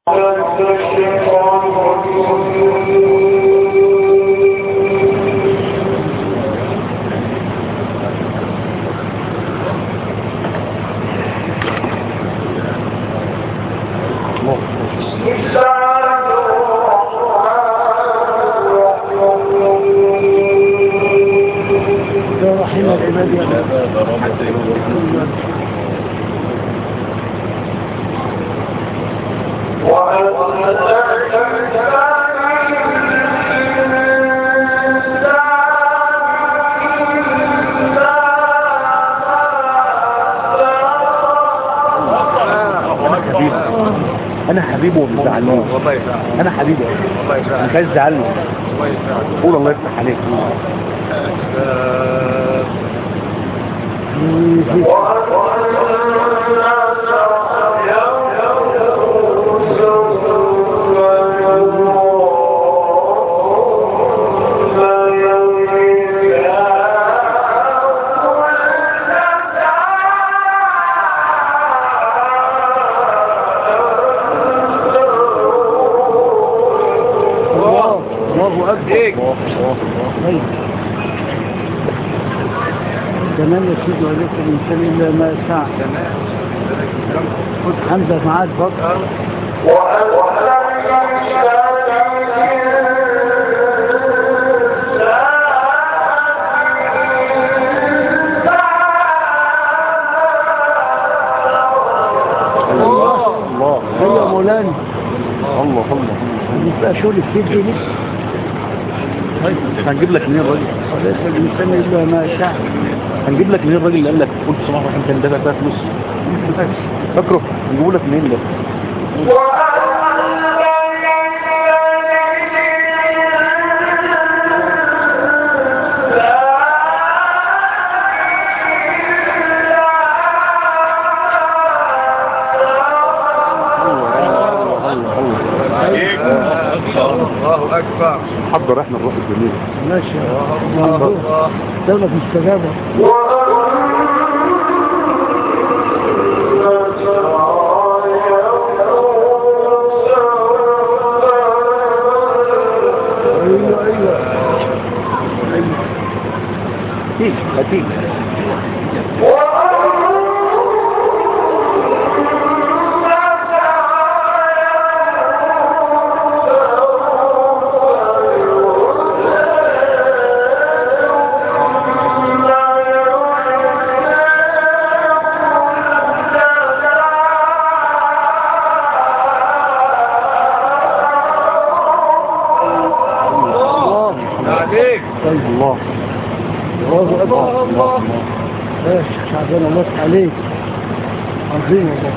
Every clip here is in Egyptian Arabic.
يا رحيم العباد يا حبيبي انا حبيبه وما بزعلوش والله يسعدك انا حبيبه والله يسعدك مش عايز ازعله الله يسعدك قول الله يفتح عليك الله الله اكبر هيك. الله الله الله طيب كمان يا سيدي وليس الانسان الا ما سعى خد حمزه معاك برضه الله الله ايوه يا مولانا الله الله يبقى شغل كتير دي لسه طيب هنجيب لك منين الراجل وليس الانسان الا ما سعى هنجيب لك منين الراجل اللي قال لك قلت صباح الرحمن كان دافع فيها فلوس فاكره هنجيبه لك منين ده هيك. الله اكبر حضر احنا الروح الجميل ماشي الله الله دولة مستجابة ايوه ايوه هتيجي هتيجي الله عليك طيب الله الله اكبر الله الله ماشي شعبان الله يفتح عليك عظيم والله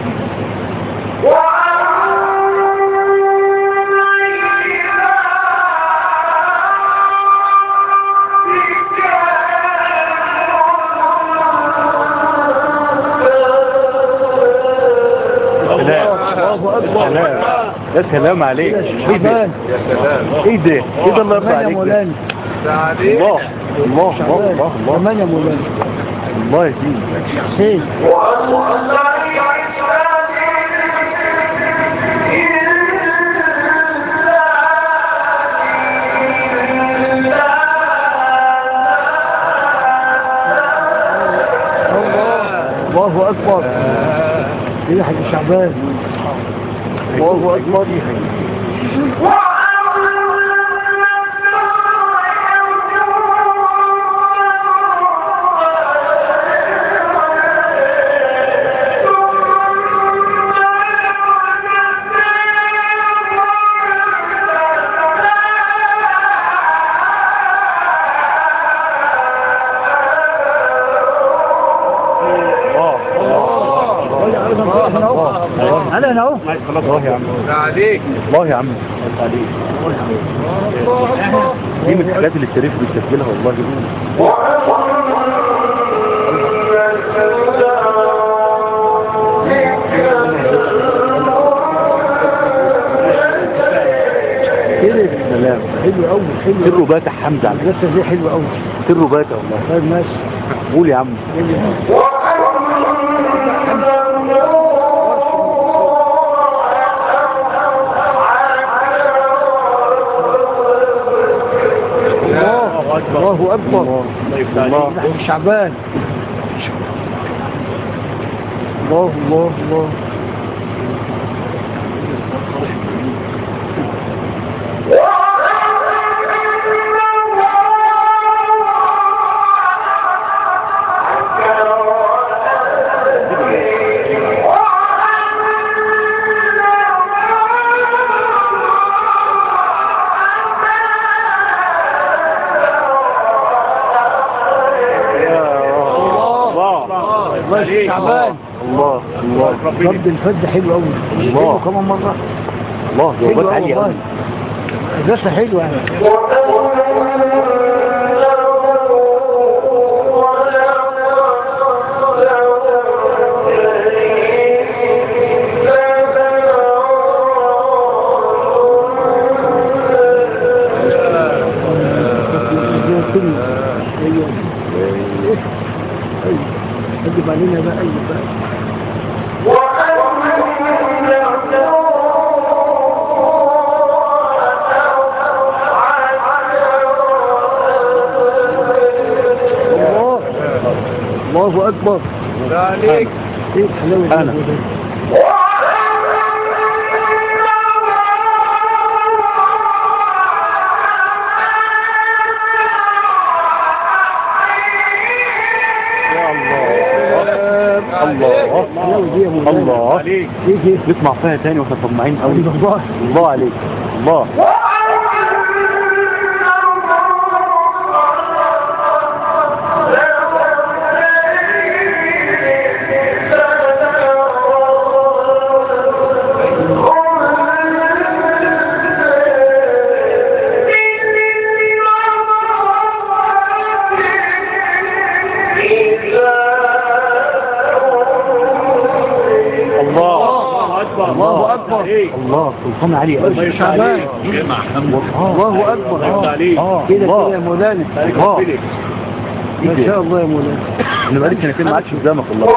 سلام الله اكبر سلام يا سلام عليك يا ايه ده شعبان يا سلام ايه ده ايه ده الله يرضى كمان يا عليك ده مولانا عليك الله الله الله شعبان الله الله كمان يا مولانا الله يهديك حسين الله الله اكبر ايه يا حاج شعبان الله اكبر الله الله انا هنا اهو الله يا عم عليك الله يا عم الله عليك دي من الحاجات اللي التاريخ بيسجلها والله كده سلام حلو قوي حلو سره باتح حمزه على المدرسه دي حلوه قوي سره باتح والله طيب ماشي قول يا عم اكبر الله يفتح عليك نحن شعبان الله الله الله الله الله يا شعبان الله الله ضرب الفد حلو قوي الله. كمان مرة الله حلو جوابات قوي عالية قوي والله الرسمة حلوة يعني قدم علينا بقى ايوه بقى الله الله اكبر عليك ايه الحلاوه دي أنا. يا أبو ده؟ يا الله الله الحلاوه دي يا أبو ده. الله عليك ايه دي نسمع فيها تاني واحنا طماعين قوي الله الله عليك الله الله اكبر الله أكبر. الله سلطان علي قوي الله شعبان جمع الله اكبر الله عليك. اه كده كده الله يا مولانا الله ما شاء الله يا مولانا انا بقالي سنتين ما عادش قدامك والله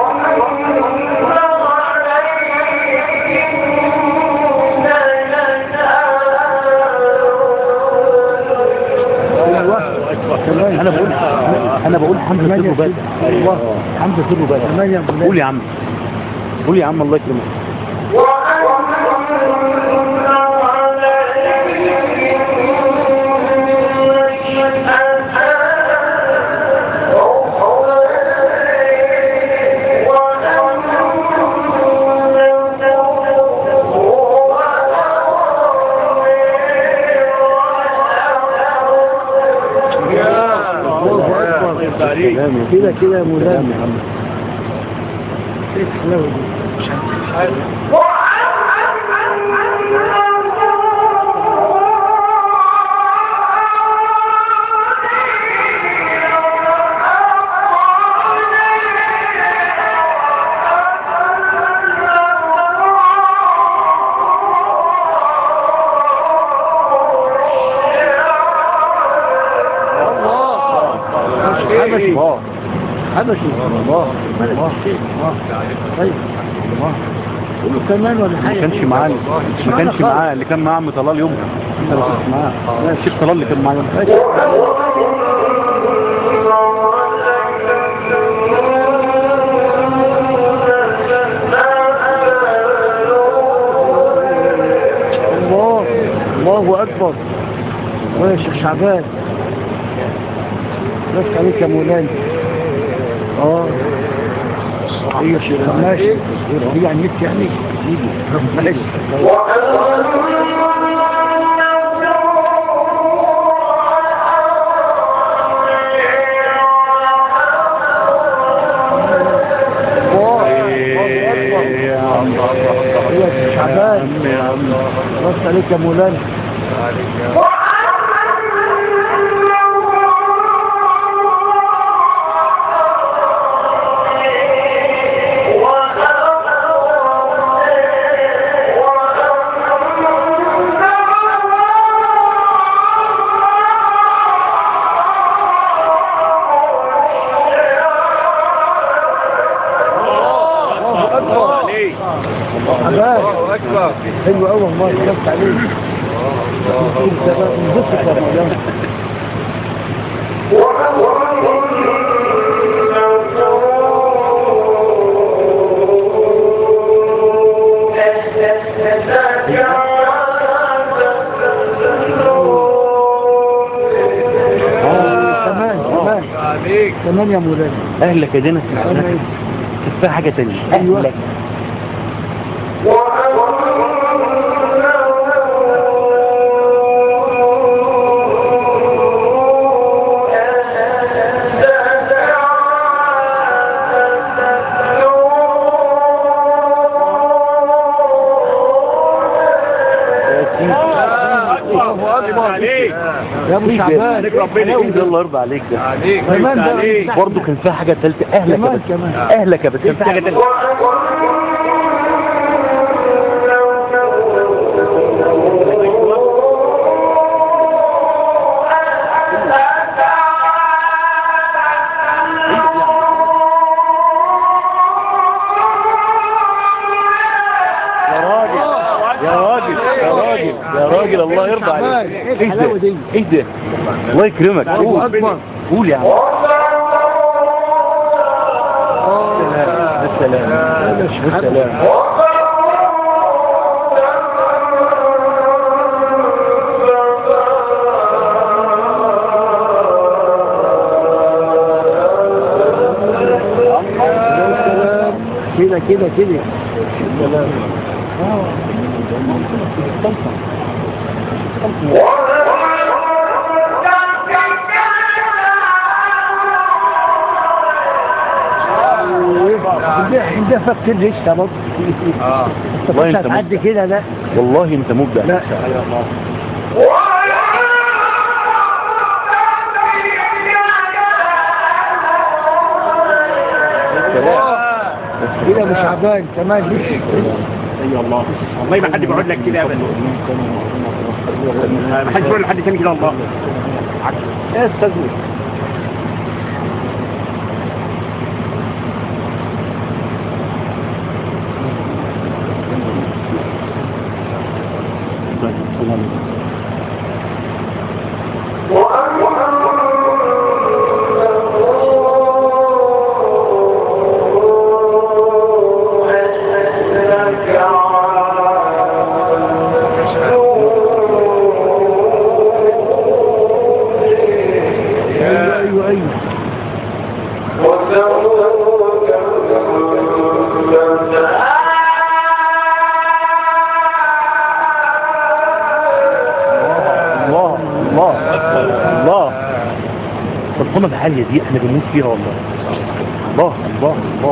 تمام انا بقول انا بقول حمزه ثمانية سره بقى ستة. الله. حمزه سره بقى ثمانية يا مولانا قول يا عم قول يا عم الله يكرمك الله اكبر عليك سلام يا كده كده يا سلام مولانا يا عم ايه الحلاوه دي حبشي الله حبشي الله ملك الله الشيخ الله طيب الله قول له كمان ولا ما حاجه كانش معاه ما كانش معاه اللي كان معاه عم طلال يوم انا ما كنتش معاه لا الشيخ طلال اللي كان معاه يوم الله الله اكبر الله يا شيخ شعبان بس عليك يا مولانا اه ايه يا شيخ ماشي هي على النت يعني ماشي الله الله اكبر يا عم ايه يا شيخ شعبان يا عم بس عليك يا مولانا الله اكبر عليك حبايب الله اكبر حلو قوي والله كتبت عليك انت بقى انبسط يا مولانا آه، كمان كمان عليك كمان يا مولانا اهلك يا دينا تدفع حاجة تانية أيوة. اهلك الله اكبر عليك يا ابو شعبان عليك ربنا ايه ده الله يرضى عليك ده عليك كمان ده عليك برضه كان فيها حاجة تالتة اهلك يا كمان بس كمان اهلك يا بس كان فيها حاجة تالتة يا راجل يا راجل يا راجل يا راجل الله يرضى عليك ايه الحلاوه دي ايه ده الله يكرمك الله قول اكبر قول يا عم السلام السلام السلام السلام كده كده كده السلام ده فكر لسه برضه اه انت والله كنت انت هتعدي كده لا والله انت مبدع لا كده مش عبان كمان لسه اي الله والله ما حد بيقعد لك كده ابدا ما حدش بيقول لحد تاني كده والله ايه استاذني ايوه ايوه ايوه الله الله الله الطمة العالية دي احنا بنموت فيها والله الله الله الله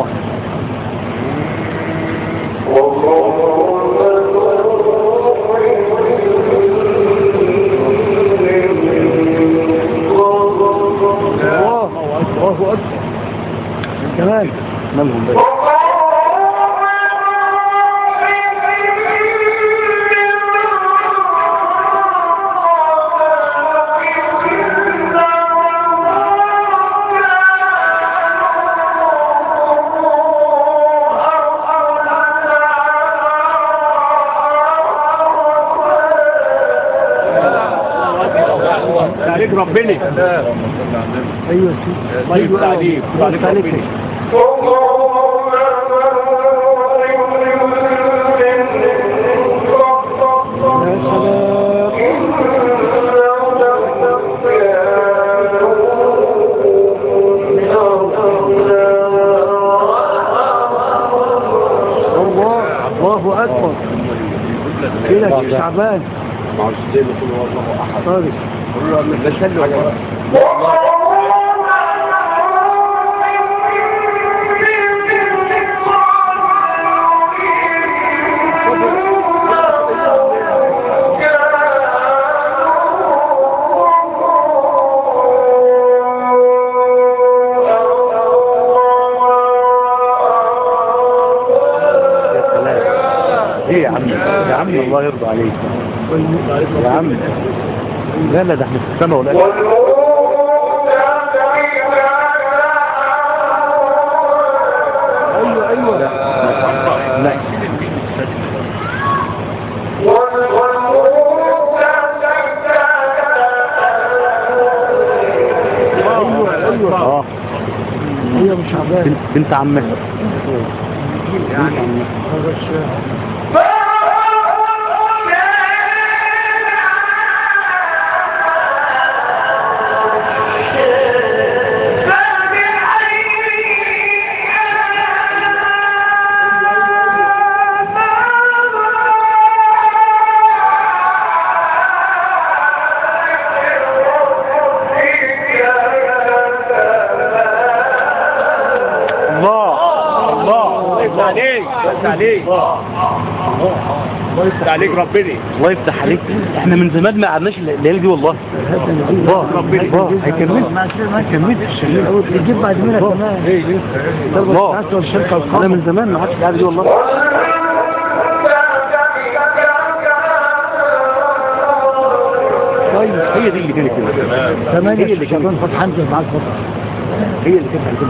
الله الله اكبر كمان مالهم بقى عليك ربنا ايوه سيدي الله يفتح عليك الله يفتح عليك يا سلام الله الله اكبر كده يا شعبان طارق يا سلام ايه يا عم يا عم الله يرضى عليك يا عم لا لا ده احنا في السماء ولا ايوه ايوه لا بنت عمتك هذا الشاعر الله الله يفتح عليك يفتح عليك يفتح عليك ربنا الله يفتح عليك احنا من زمان ما قعدناش الليالي دي والله الله الله هيكمل ما كملش يجيب بعد منها كمان الله والشركة انا من زمان ما قعدتش القعده دي والله طيب هي دي اللي كانت كده ثمانية هي اللي كانت شعبان فتح حمزة معاك فتح هي اللي كانت عندنا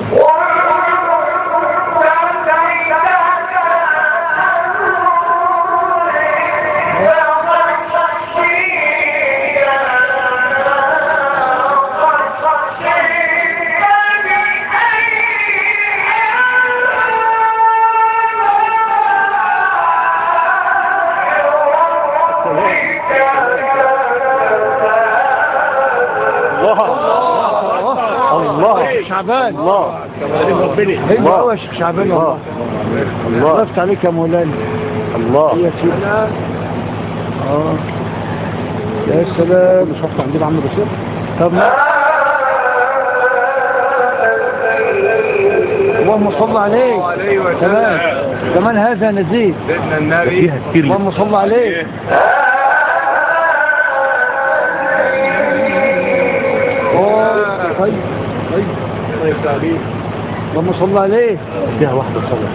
الله الله شعبان الله ربنا هو هو يا شيخ شعبان والله الله وقفت عليك يا مولانا الله يا سيدي اه يا سلام شفت عندنا عم بشير طب ما اللهم صل عليه تمام كمان هذا نزيد سيدنا النبي فيها كتير اللهم صل عليه أوه، طيب طيب اللهم صل عليه فيها واحده صلاه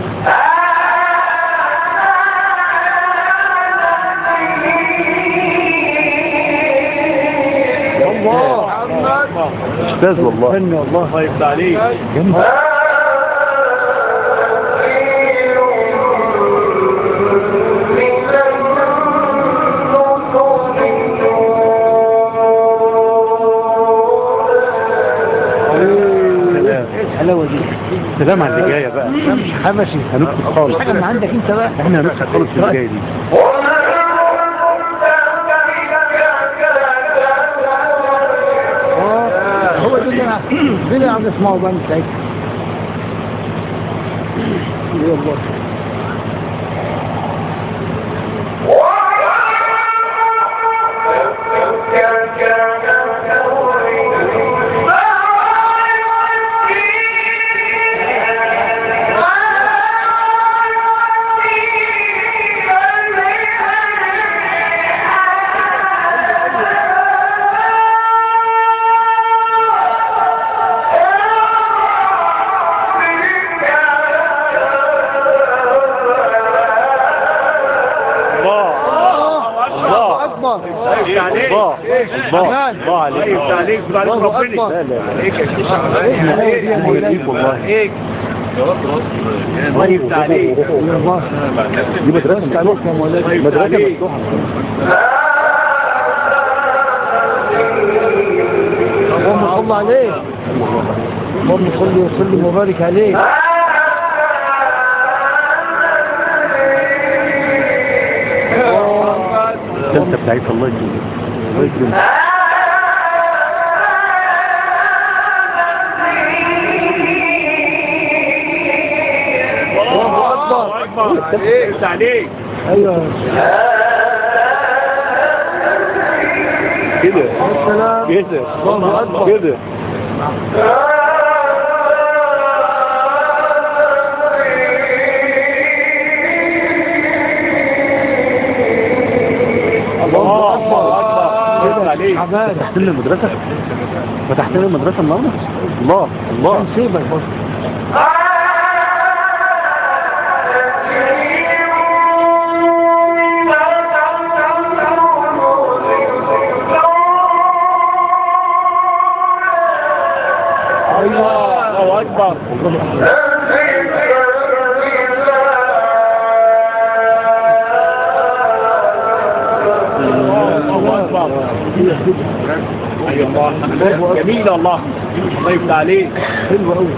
يا الله استاذ والله فن والله الله يفتح عليك جنب ايه الحلاوه دي سلام على اللي جايه بقى مش حبشي هنكتب خالص حاجه من عندك انت بقى احنا هنكتب خالص في اللي جايه دي اه هو دي اللي انا دي اللي عايز اسمعه بقى من ساعتها ايه والله الله الله اكبر يفتح عليك الله الله الله الله عليك يفتح عليك يفتح عليك الله ربنا أكبر. لا لا لا عليك يا شيخ احنا ايه دي يا الله يديك مولانا والله الله يفتح عليك يا الله دي مدرسه عليك يا مولانا مدرسه مفتوحه اللهم صل عليه اللهم صل وسلم وبارك عليه الثالثه بتاعتها الله يكرمك الله يكرمك الله اكبر الله يفتح عليك ايوه كده يا سلام كده الله اكبر كده الله اكبر يفتح كده عليك شعبان فتحت لنا المدرسه فتحت لنا المدرسه النهارده الله الله نسيبك بس الله الله اكبر الله اكبر ايوه الله جميل الله الله يفتح عليك حلو قوي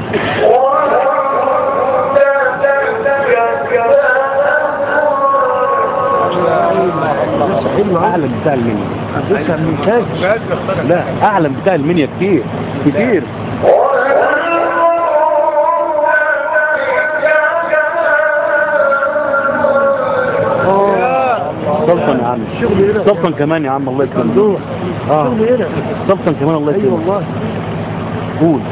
حلو قوي اعلى بتاع المنيا لسه من كاس لا اعلى بتاع المنيا كتير كتير سلطن يا عم الشغل هنا سلطن كمان يا عم الله يكرمك ممدوح اه الشغل هنا سلطن كمان الله اي يكرمك والله قول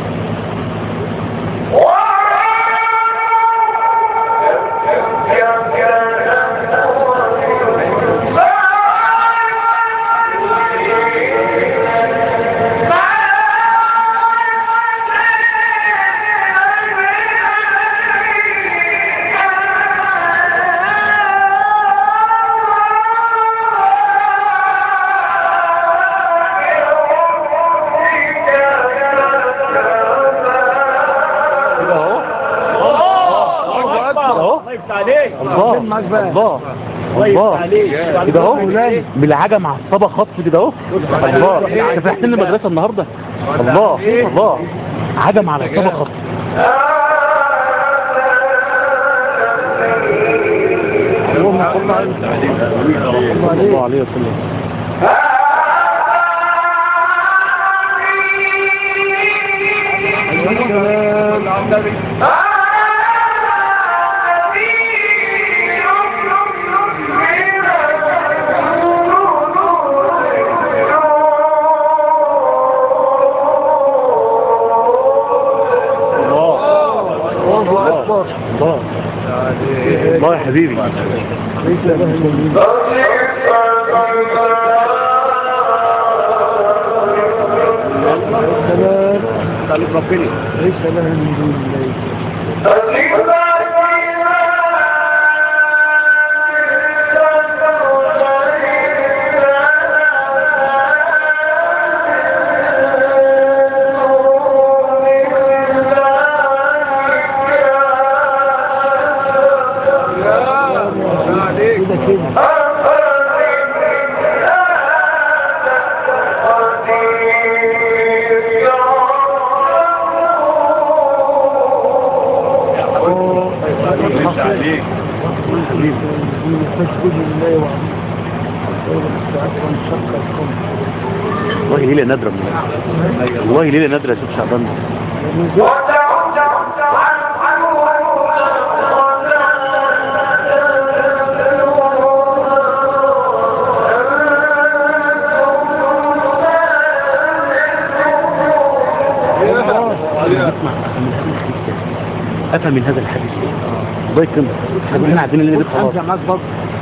كده اهو الله اكبر أهو. الله يفتح عليك الله معاك بقى. الله الله يفتح الله عليك كده اهو بالعجة معصبة خط كده اهو الله انت فتحت لنا المدرسة النهاردة الله الله عجة معصبة خط اللهم صل على صلى الله عليه وسلم الله الله اكبر الله الله يا حبيبي ليس له الا الله سلام خليك ربنا ليس له من دون الله كده كده يفتح عليك مسجد الله وعلى شق القمر والله ليلة نادرة من والله ليلة نادرة يا شيخ شعبان أفهم من هذا الحديث الله يكرمك احنا كلنا عارفين اللي خلاص امزع معاك برضه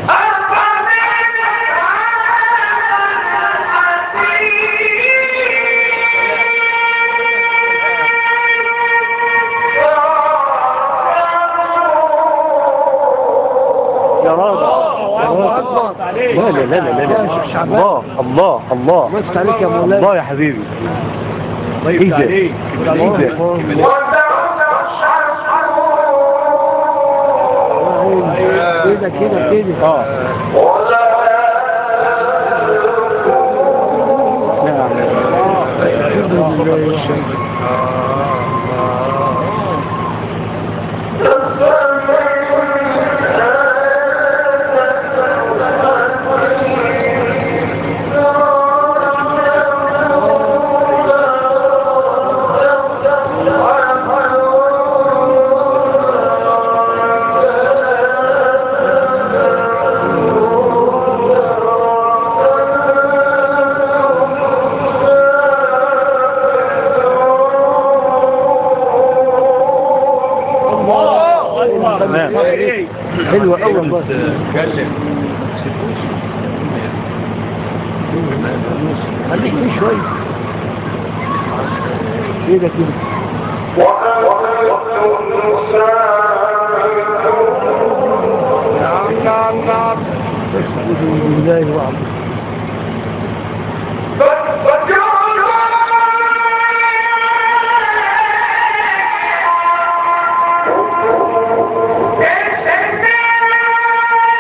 يا راجل الله اكبر عليك لا لا لا لا لا يا شيخ شعبان. الله الله الله بس عليك يا مولاي الله يا حبيبي الله إيه يفتح ده؟ عليك إيه ده؟ كده كده كده اه نعم الحمد لله والشكر. الله اكبر تمام. عليك. حلوة أوي والله اتكلم خليك فيه شوية كده كده بسم الله وعلا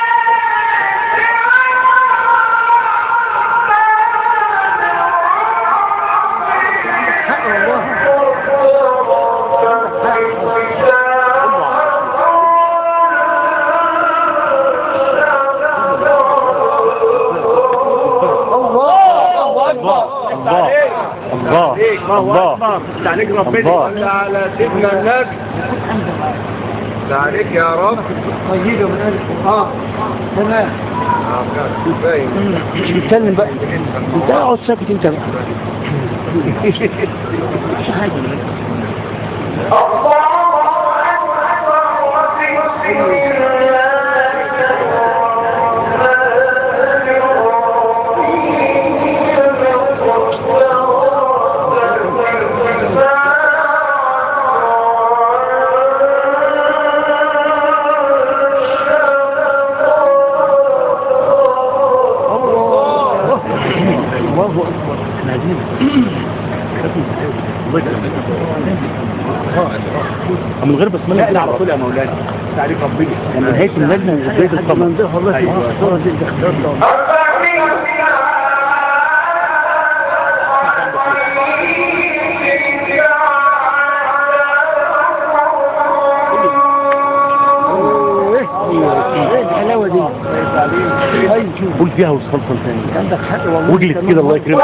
Thank you. الله. اكبر ده عليك الله. ربنا على سيدنا النبي ده عليك يا رب طيبة من ألف اه تمام باين مش بتكلم بقى انت اقعد ساكت انت بقى مش حاجة الله أكبر احنا عايزين الله يكرمك من غير بسم الله لا لا على طول يا مولانا ده عليك ربنا يعني نهايه اللجنه وبدايه حد الطبق من ده والله في أيوة. الصورة دي انت اخترتها ايه ايه الحلاوة دي ايوه شوف قول فيها وصلصل ثاني عندك حق والله واجلس كده الله يكرمك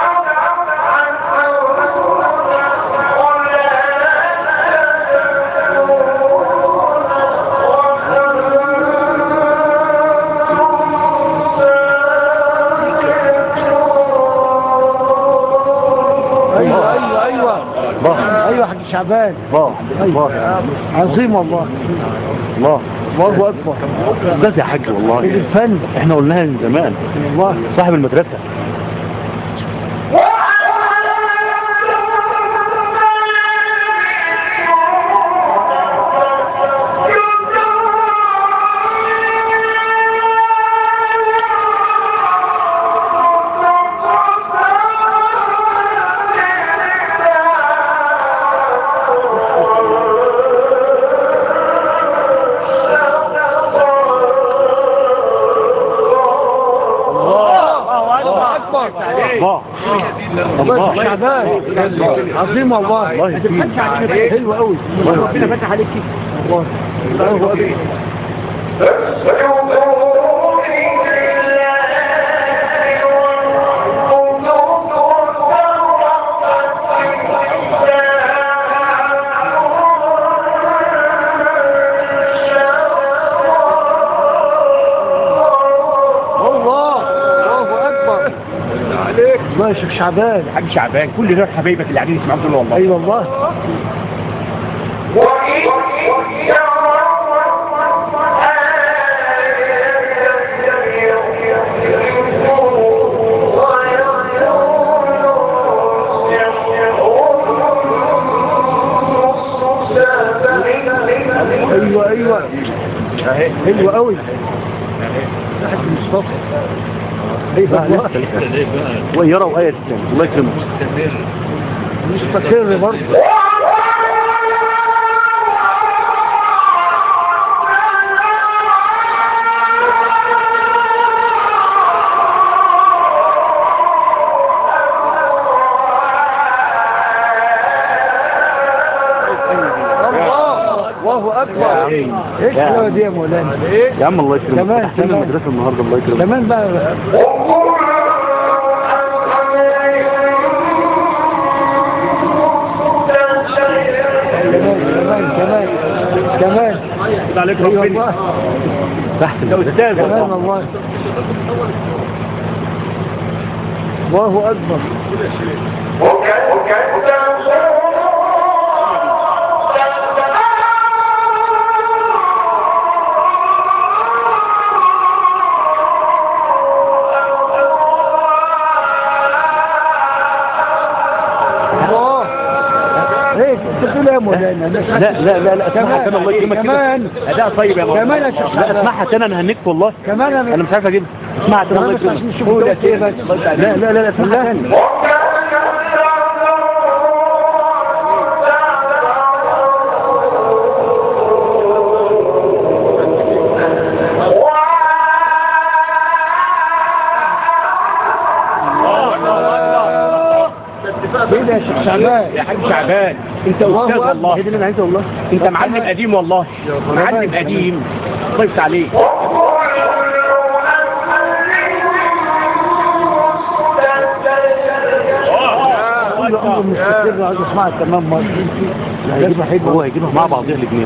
ايوه ايوه ايوه الله ايوه حاج شعبان الله الله عظيم والله الله الله اكبر استاذ يا حاج والله الفن احنا قلناها من زمان والله صاحب المدرسه الله اكبر الله الله الله شعبان عظيم والله الله يهديك. حلو قوي ربنا فتح عليك الله الله اكبر الله الله اكبر عليك الله يا شيخ شعبان حاج شعبان كل دول حبايبك اللي قاعدين يسمعوا دول والله اي والله ايوه ايوه حلو قوي حاج مصطفى ايوه والله ويرى وآية الثاني الله يكرمك مستقر برضه الله الله اكبر يا عم. ايش يا الحلاوه عم. دي يا مولانا يا عم الله يكرمك كمان، احسن كمان. المدرسه النهارده الله يكرمك كمان بقى كمان كمان كمان ده عليك اي ربنا والله تحت ده استاذ كمان والله والله الله اكبر الله ايه انت بتقول ايه يا مولانا لا لا لا لا اسمعها تاني الله يكرمك كده كمان اداء طيب يا مولانا كمان يا شيخ لا شعبان. اسمعها تاني انا هنكت والله كمان انا انا مش عارف اجيبها اسمعها تاني الله كمان بس عشان يكرمك نشوف انت قلت ايه بس لا لا لا لا اسمعها تاني كده يا شيخ شعبان يا حاج شعبان انت الله استاذ أكبر. والله هي دي اللي انا عايزها والله انت معلم قديم والله معلم قديم ضيفت عليك كله امر مستقر عايز اسمعها تمام مرة لا هيجيبها حلوة هو هيجيبها مع بعضيها الاثنين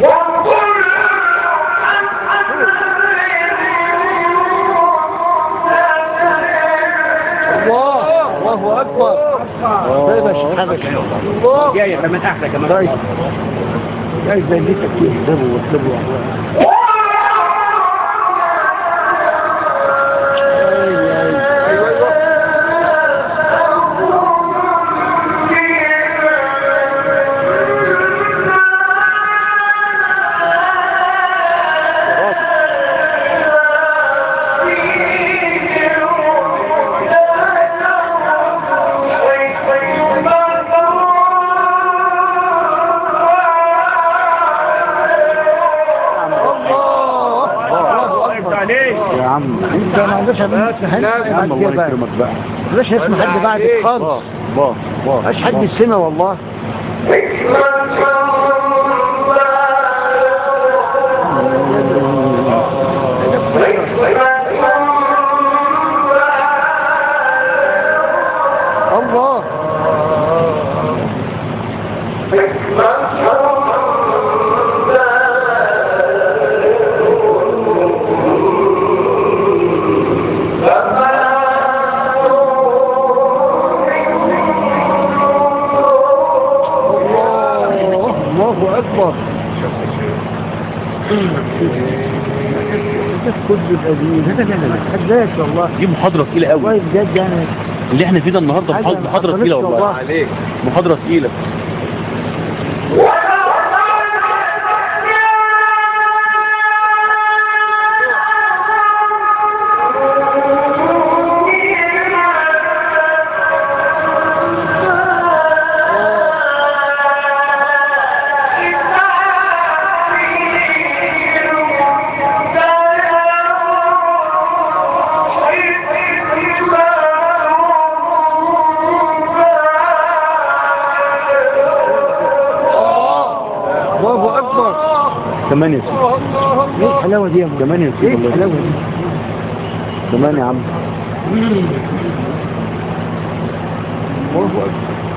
الله الله اكبر طيب يا شيخ حبش الله جاية كمان احلى كمان طيب جاي زي اللي تكتير احسبوا واحسبوا يا عم انت ما عندكش حد يا عم الله يكرمك بقى مش اسم حد بعدك خالص الله الله الله مش حد السنة والله الله الله الله أكبر ده كل القديم هذا لا لا لا حداش والله دي محاضرة تقيلة والله قوي بجد يعني اللي احنا فيه ده النهارده حاجة محاضرة ما محاضرة حصلتش تقيلة والله والله. عليك محاضرة تقيلة الله أكبر كمان يا سيدي ايه الحلاوة دي يا مولى كمان يا ايه سيدي الله الحلاوة يكرمك. دي كمان يا عم الله أكبر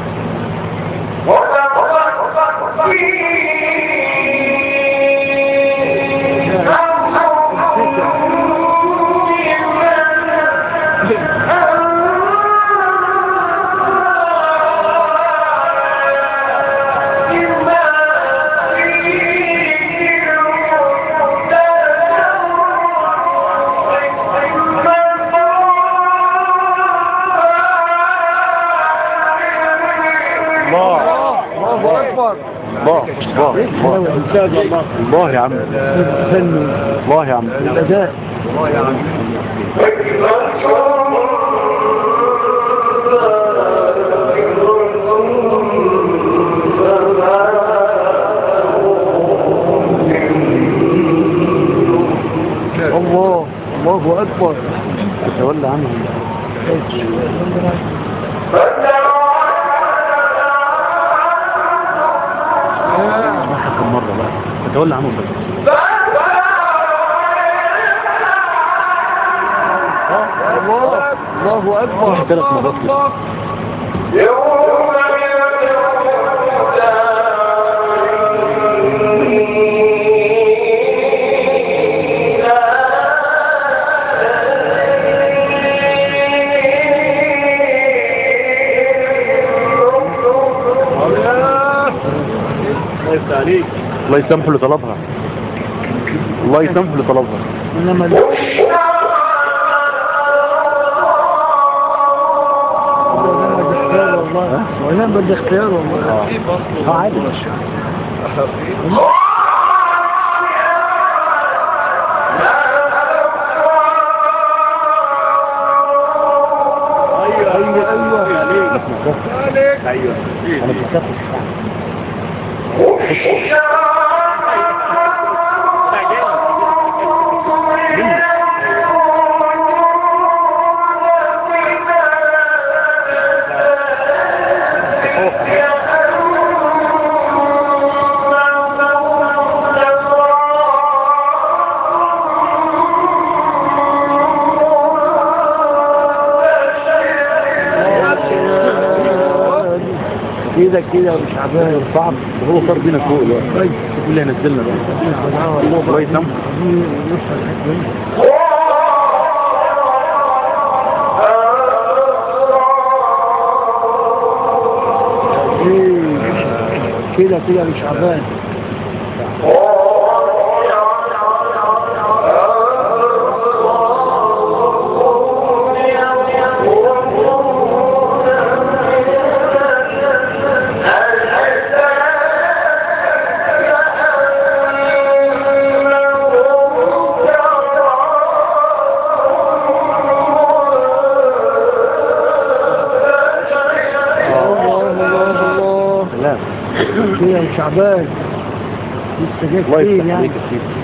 الله الله أكبر الله الله ايه الحلاوة دي إن شاء الله الله يا عم الفن الله يا عم الأداء الله الله أكبر تولى عنهم راح كم مرة بقى تولى عنهم بس الله الله أكبر ثلاث مرات كده. الله يفتح عليك الله يسامحه اللي طلبها الله يسامحه اللي طلبها إنما الاختيار والله وإنما الاختيار والله اه عادي ايوه ايوه ايوه عليك ايوه انا بستخدم كده كده كده مش عبان صعب هو صار بينا فوق الوقت كويس اللي هنزلنا بقى كويس نعم كده كده مش عبان الله الله الله لا كده مش عبان لسه جاي الله كتير يفتح يعني عليك يا سيدي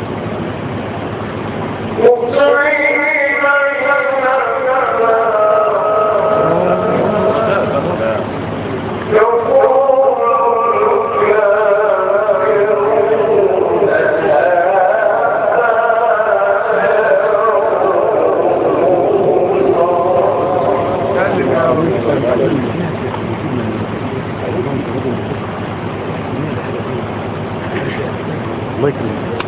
الله يكرمك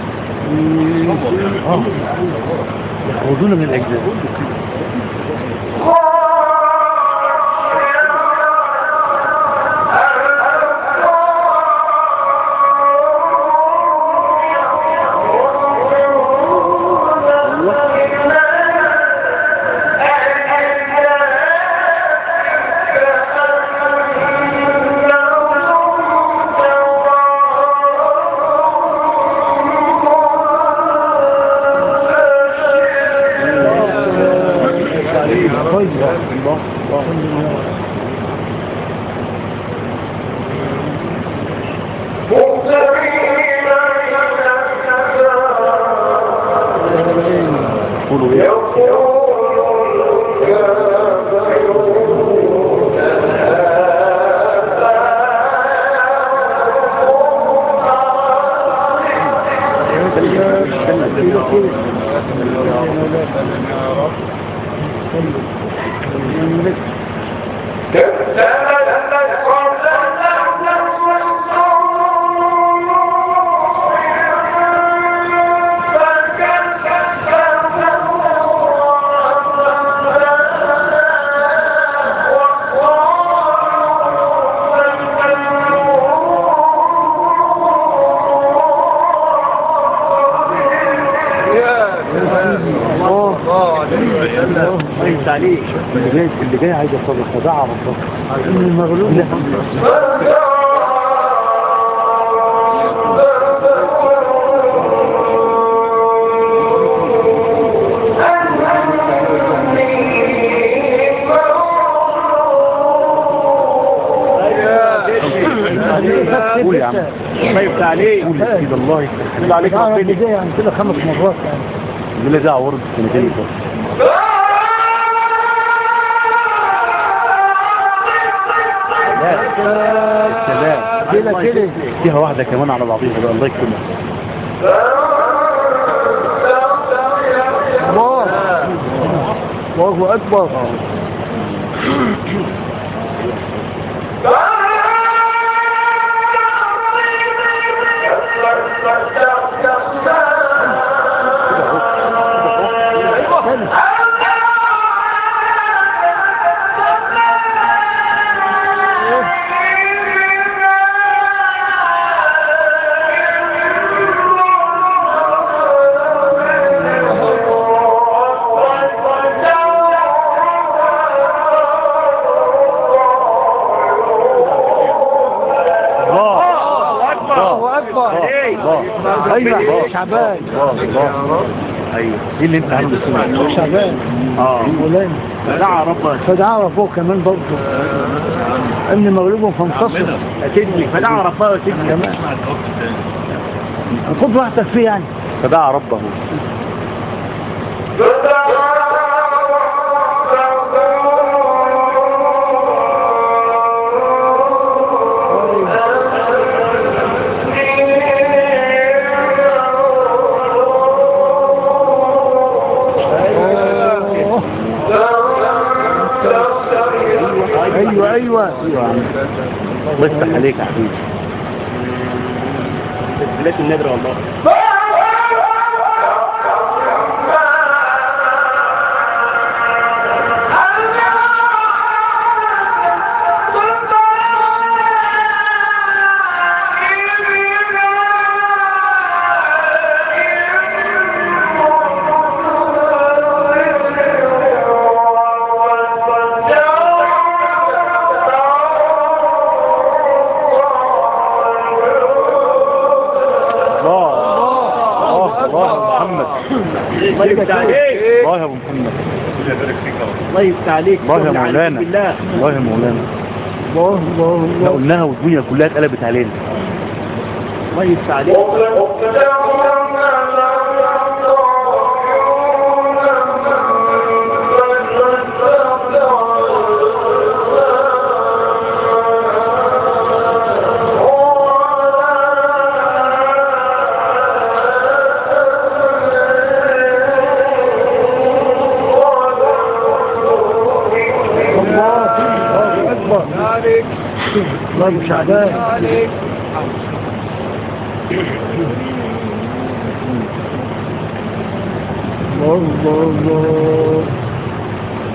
اه يخرجون من الاجزاء كويس الله الله قولوا ايه كويس عليك اللي جاي اللي جاي عايز يصلي خداع ربك المغلوب قول يا عم كويس عليك قول يا سيدي الله يفتح بالله عليك تعرف ربنا ازاي يعني كده خمس مرات يعني اللي ده عورد سنتين بس السلام كده كده فيها واحدة كمان على بعضيها بقى الله يكرمك الله الله اكبر الله الله اكبر الله ايوه شعبان الله الله ايوه ايه اللي انت عامله سمع شعبان اه فلان دعا ربك فدعا فوق كمان برضه ان مغلوبهم فانتصر سيدني فدعا ربنا سيدني كمان خد راحتك فيه يعني فدعا ربه ايوه ايوه الله يفتح عليك يا حبيبي تسجيلات النادرة والله الله الله الله يا محمد الله يفتح عليك الله يا ابو محمد الله يفتح عليك الله يا صل على مولانا نبي الله الله يا مولانا الله الله احنا الله قلناها والدنيا كلها اتقلبت علينا الله يفتح عليك الله الله اكبر الله ابو شعبان الله الله الله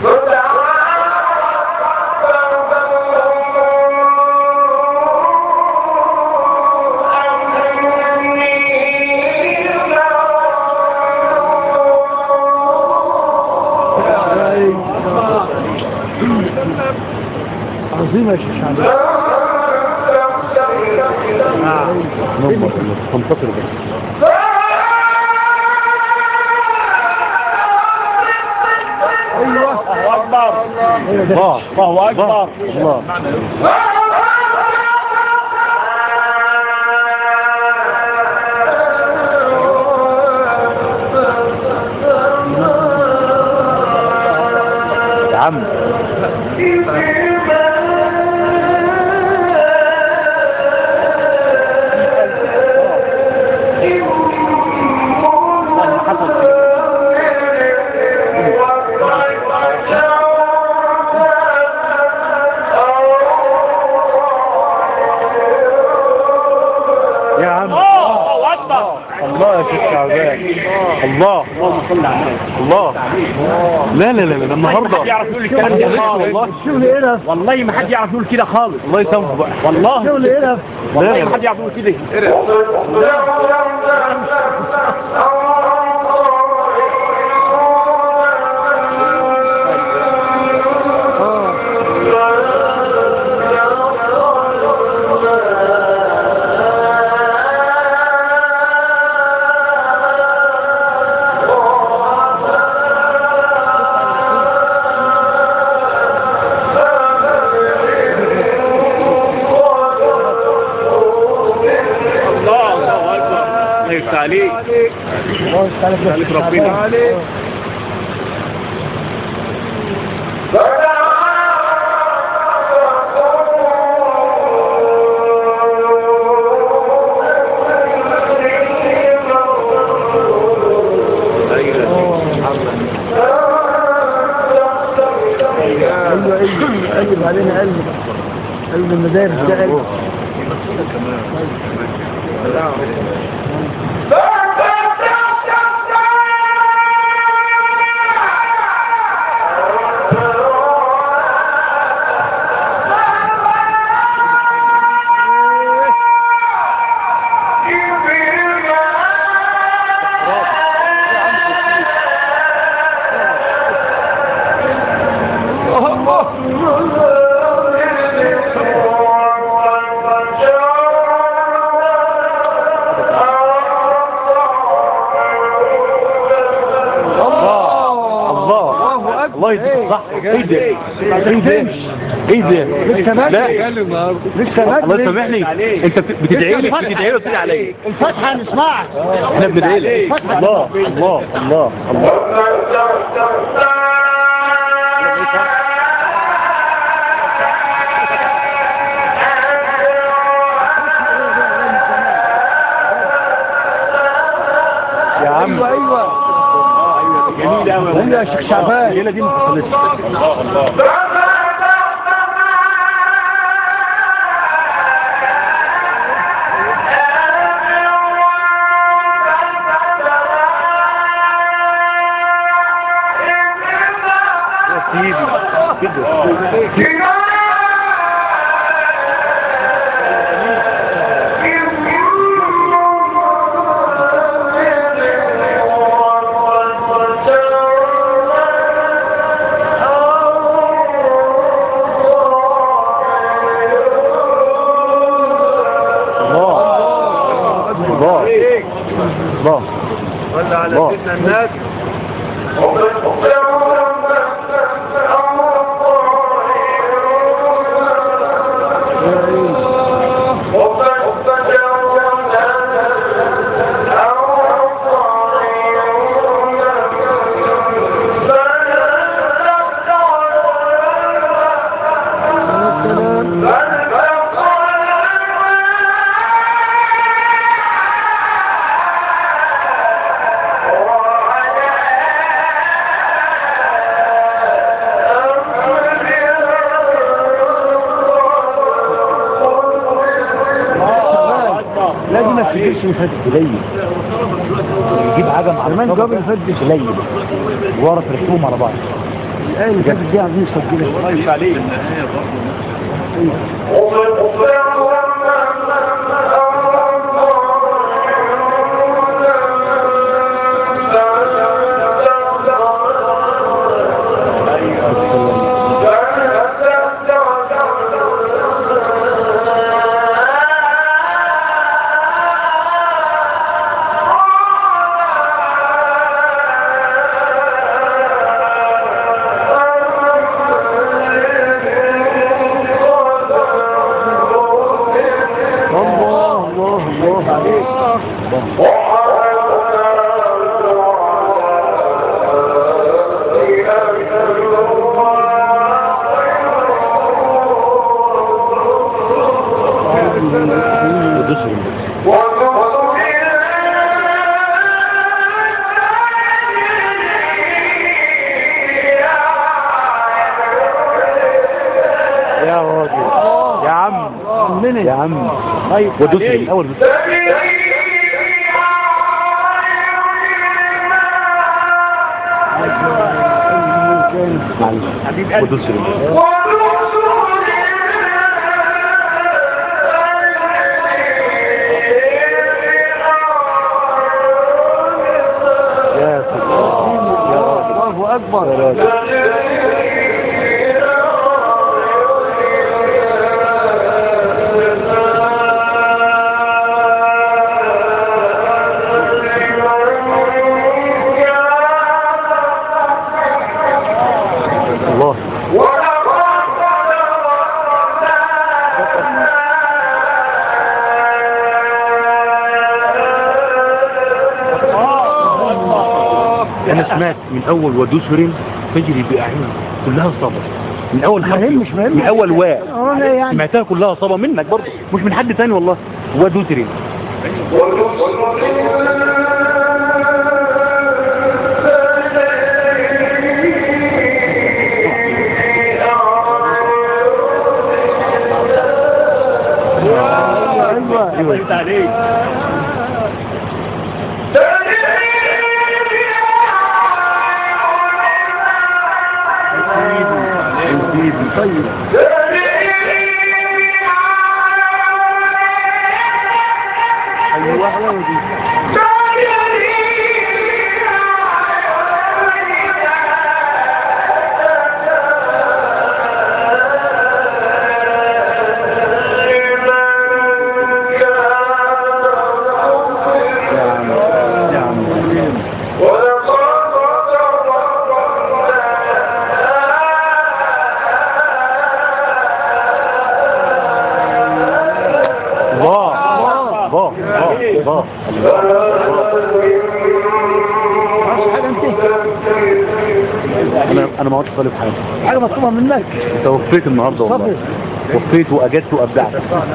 عظيم يا شيخ شعبان نمبر تنتصر بس ايوه الله أكبر ايوه ده الله الله أكبر الله يا عم يا عم الله أكبر الله يا شيخ شعبان الله اللهم صل على النبي الله لا لا لا لا النهارده ما حد يعرف يقول الكلام ده خالص والله الشغل ايه والله ما حد يعرف يقول كده خالص الله يسامحه بقى والله الشغل ايه والله ما حد يعرف يقول كده الله الله أكبر الله يفتح عليك الله تعالى في عليك ربنا. ايوه ايوه قلب علينا قلب قلب المدارس ده قلب الله الله يديك صح ايه ده ايه ده ايه ده لسه لا مجلس لسه الله مجلس يسامحني انت بت- بتدعي لي بتدعي لي وتدعي عليا الفتحة نسمعك احنا بندعي لك الله الله الله الله يا عم ايوه ايوه جميل قوي ايوه يا شيخ شعبان الليله دي ما حصلتش سيدي كده الله الله الله صلى على الله. سيدنا الناس لازم ما تجيبش يفتش قليل يجيب حاجه مع كمان الصبر قبل يفتش. قليل ورا تركبهم على بعض الآية اللي فاتت دي عايزين نسجلها الله يفتح عليك الله الله الله عليك ودسر يا راجل يا عم مني يا عم طيب ودسر الاول بس معلش حبيب قلبي ودسر يا سلام يا راجل الله أكبر يا راجل الله انا سمعت من اول ودسر تجري باعين كلها صبر من اول حرف مهم، مش مهم. من اول واء هنا يعني سمعتها كلها صبا منك برضه مش من حد تاني والله ودسر أيوة ايوه يفتح عليك طيب أيوة حلاوة دي يا عم يا عم الله الله الله الله عايز حاجة أنت انا انا ما عدتش طالب حاجه حاجة مطلوبة منك انت وفيت النهارده والله وفيت واجدت وابدعت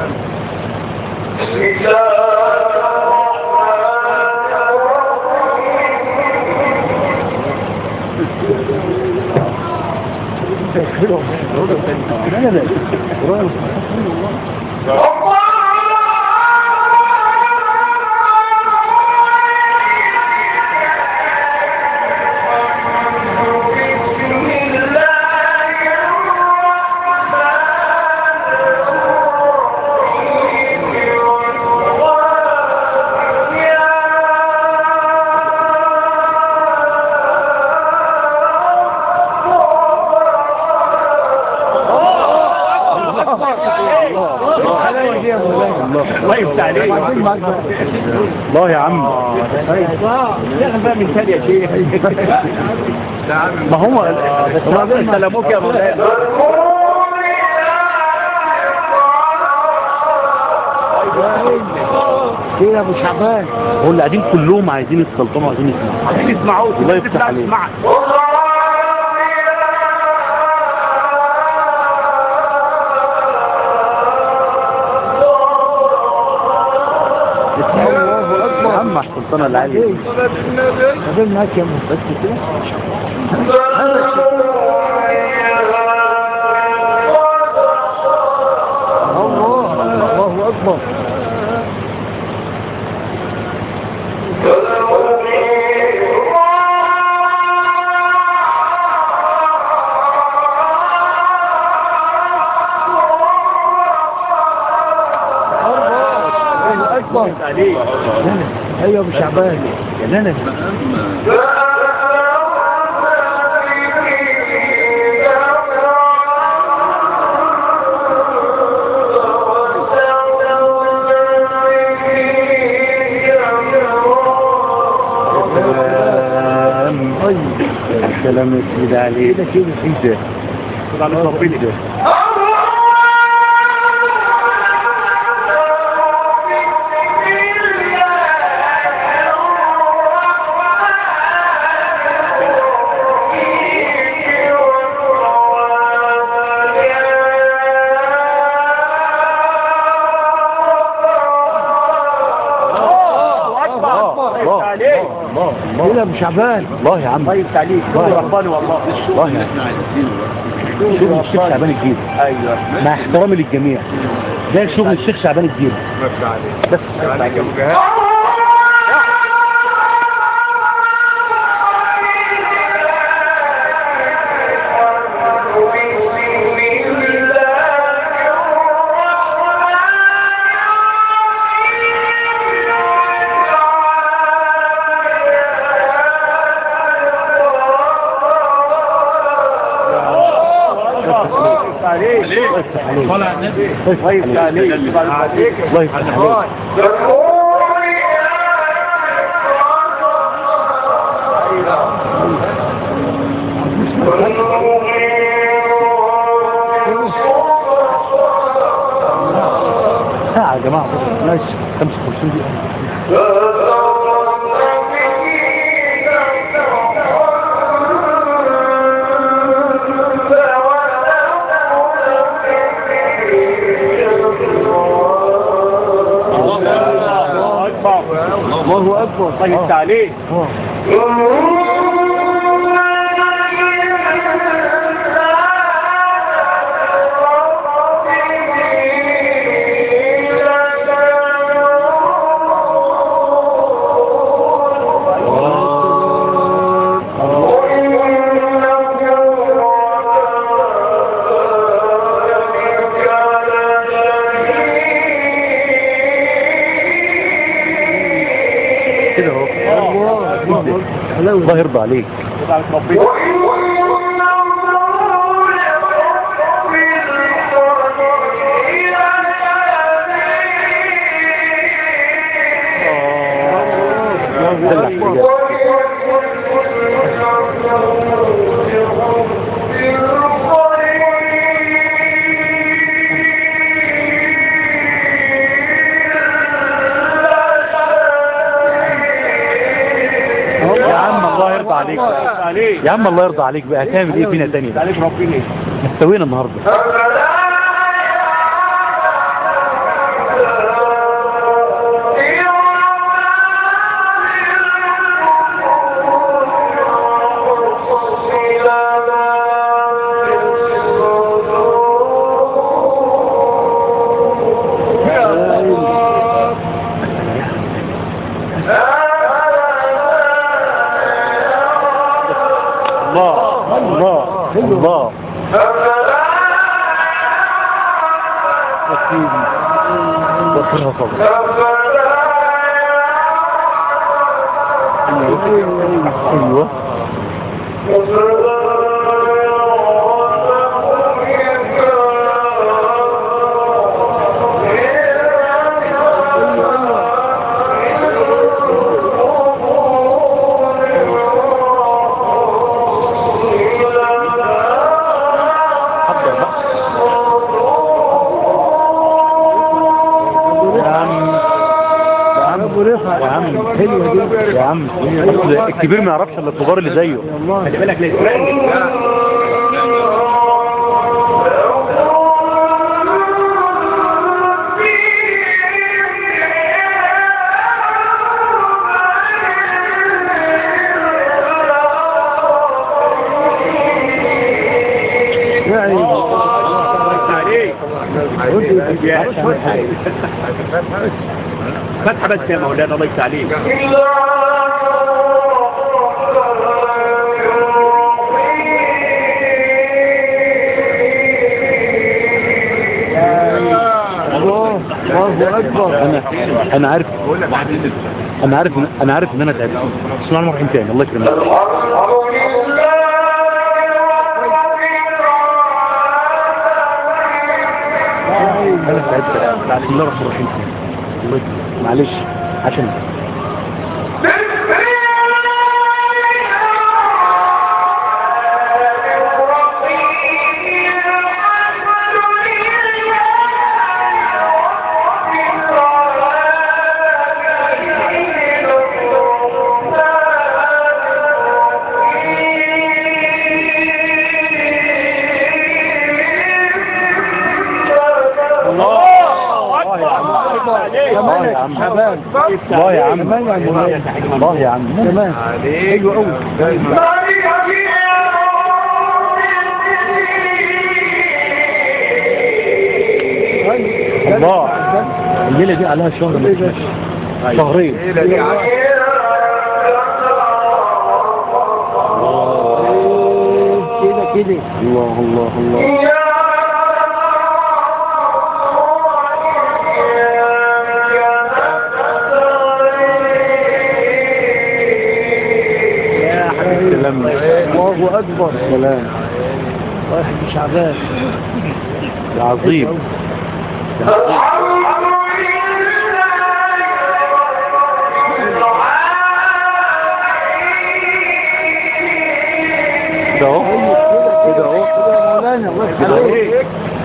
أنا لا الله يفتح عليك وبعدين بعد بقى. الله يا عم شغل بقى من ثاني يا شيخ ما هو ربنا سلاموك يا مولانا ايه يا ابو شعبان هو اللي قاعدين كلهم عايزين يتسلطنوا عايزين يسمعوا عايزين يسمعوك الله يفتح عليك. اسمعك الله اكبر يا عم السلطنه العاليه دي. قابلنا معاك يا بس كده الله الله اكبر الله اكبر عليك ايوه يا ابو شعبان يا لانا سلام سلام يا سيدي عليك كده كده ايه ده خد عليك ربنا الله الله عليك. الله كده الله يا ابو شعبان الله يا عم الله يفتح عليك الله. رباني والله الله يا عم شغل الشيخ شعبان الجيل ايوه مع احترامي للجميع ده شغل الشيخ شعبان الجيل بس عليك يا ابو جهاد عليك الله يفتح عليك الله يفتح عليك الله يفتح عليك ساعة يا جماعة بس ماشي 55 دقيقة الله اكبر الله اكبر الله يفتح عليك آه. كده اهو الله حلاوة الله يرضى عليك خد عليك ربنا دلع كده. يا عم الله يرضى عليك بقى. عليك يا عم الله يرضى عليك بقى هتعمل ايه فينا تاني بقى عليك ربنا استوينا النهارده الله الله الله يا سيدي وفرها صبر ايوه عم أصل الكبير ما يعرفش الا الصغار اللي زيه خلي بالك لا يسرقني يعني الله عليك يا فتحة بس يا مولانا الله يفتح عليك الله الله اكبر انا انا عارف انا عارف انا عارف ان انا تعبت بس انا مرحين تاني الله يكرمك انا تعبت بسم الله الرحمن الرحيم الله يكرمك معلش عشان الله يا عم كمان الله يا عم كمان يا مولانا. الله يا عم كمان حلو قوي الله الليله دي عليها شهر ما تشوفش. شهرين كده كده الله الله الله يا حبيبي سلام الله اكبر سلام واحد شعبان يا عظيم ده اهو كده اهو كده يا مولانا الله كده اهو يخليك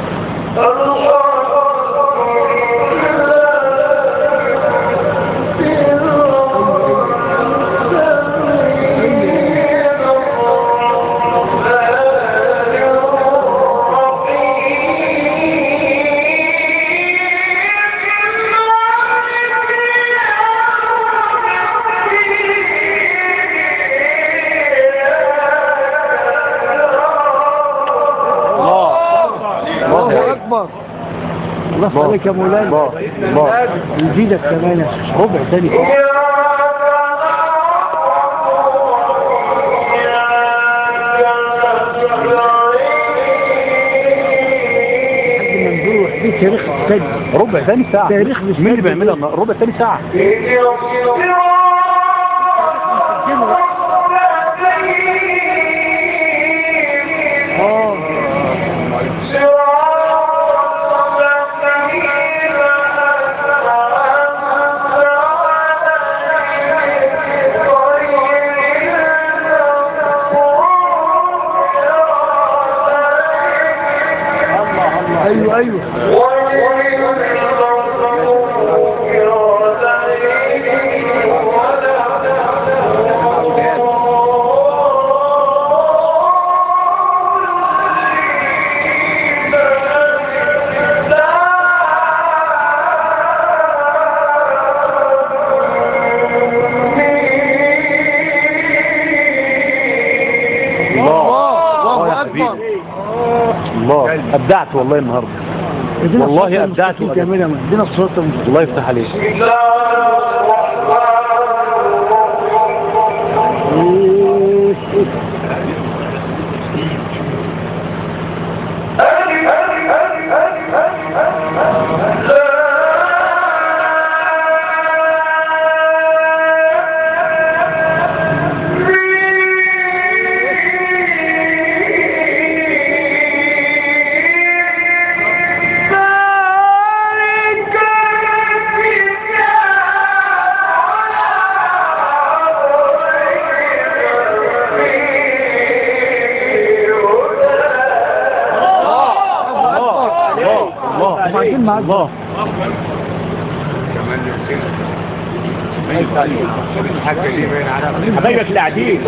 الله الله اكبر الله يخليك يا مولانا الله الله يزيدك كمان يا شيخ. ربع تاني لحد ما نروح دي تاريخ تاني ربع تاني ساعة تاريخ مش مين اللي فاهم. بيعملها النهار- ربع تاني ساعة اه ايوه ايوه الله الله يا اكبر حبيبي الله ابدعت والله النهارده ادينا والله الصراط أبدعت المستقيم وأبدعت. كمان يا مولانا. ادينا الصراط المستقيم الله يفتح عليك الله الله وبعدين معاك الله حبايبك اللي قاعدين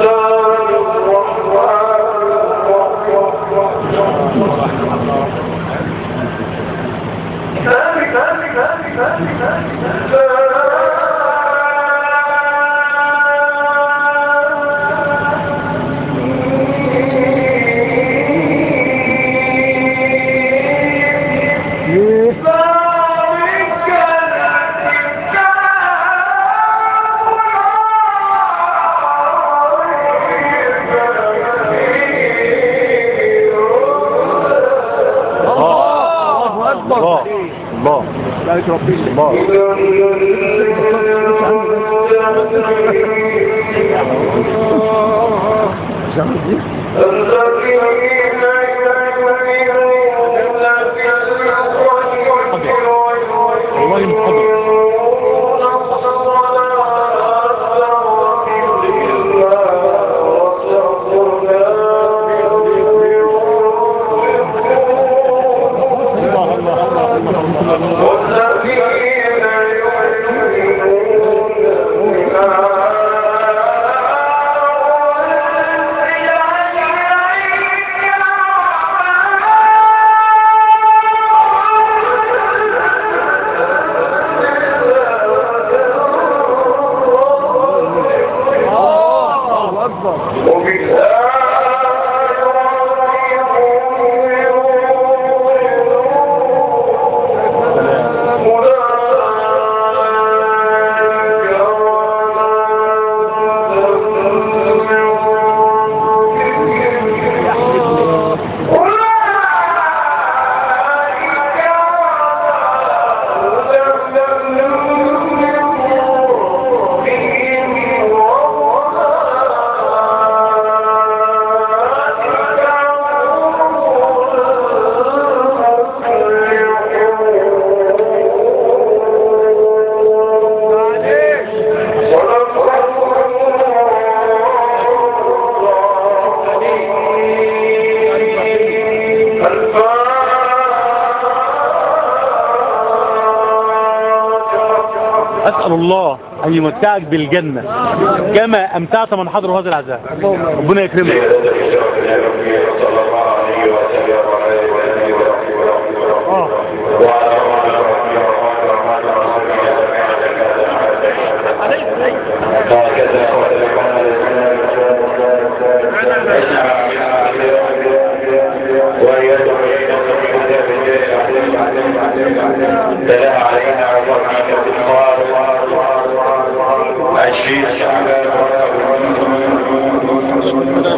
الله الله الله الله والله محضر الله الله الله الله أسأل الله أن يمتعك بالجنة كما أمتعت من حضروا هذا العزاء ربنا يكرمك آه. تلا علينا وضعنا بالقار عشرين شعبان